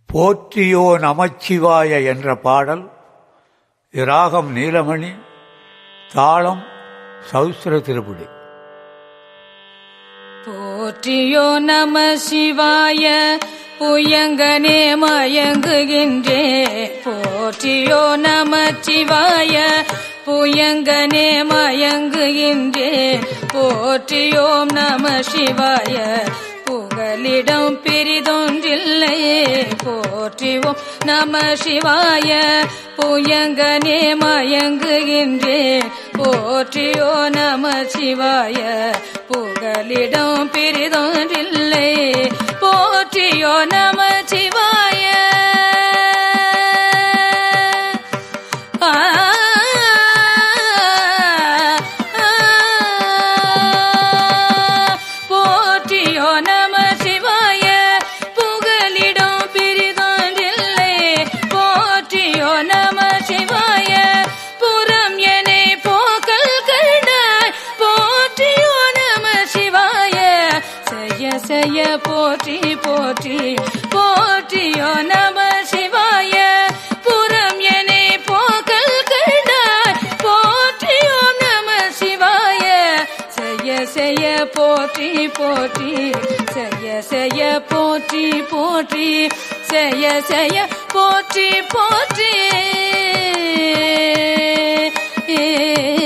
போற்றியோ நமச்சிவாய என்ற பாடல் இராகம் நீலமணி தாளம் சௌஸ்திர திருப்புடி போற்றியோ நம சிவாய புயங்கனே மயங்குகின்றே போற்றியோ நம சிவாய புயங்கனே மயங்குகின்றே போற்றியோம் நம சிவாய புகலிடம் பிரிதொன்றில்லையே போற்றிவோம் நம சிவாய புயங்கனே மயங்குகின்றே போற்றியோ நம சிவாய புகலிடம் பிரிதொன்றில்லை போற்றியோ நம சிவாய ஆ, போற்றியோ நம சிவாய புகலிடம் பிரிதொன்றில்லை போற்றியோ நம சிவாய புறம் எனை போக்கல் கண்டாய் போற்றியோ நம சிவாய செய்ய செய்ய போற்றி போற்றி போற்றியோ நம சிவாய புறம் எனை போக்கல் கண்டாய் போற்றியோ நம சிவாய செய்ய செய்ய போற்றி போற்றி செய்ய செய்ய போற்றி போற்றி செய்ய செய்ய போற்றி போற்றி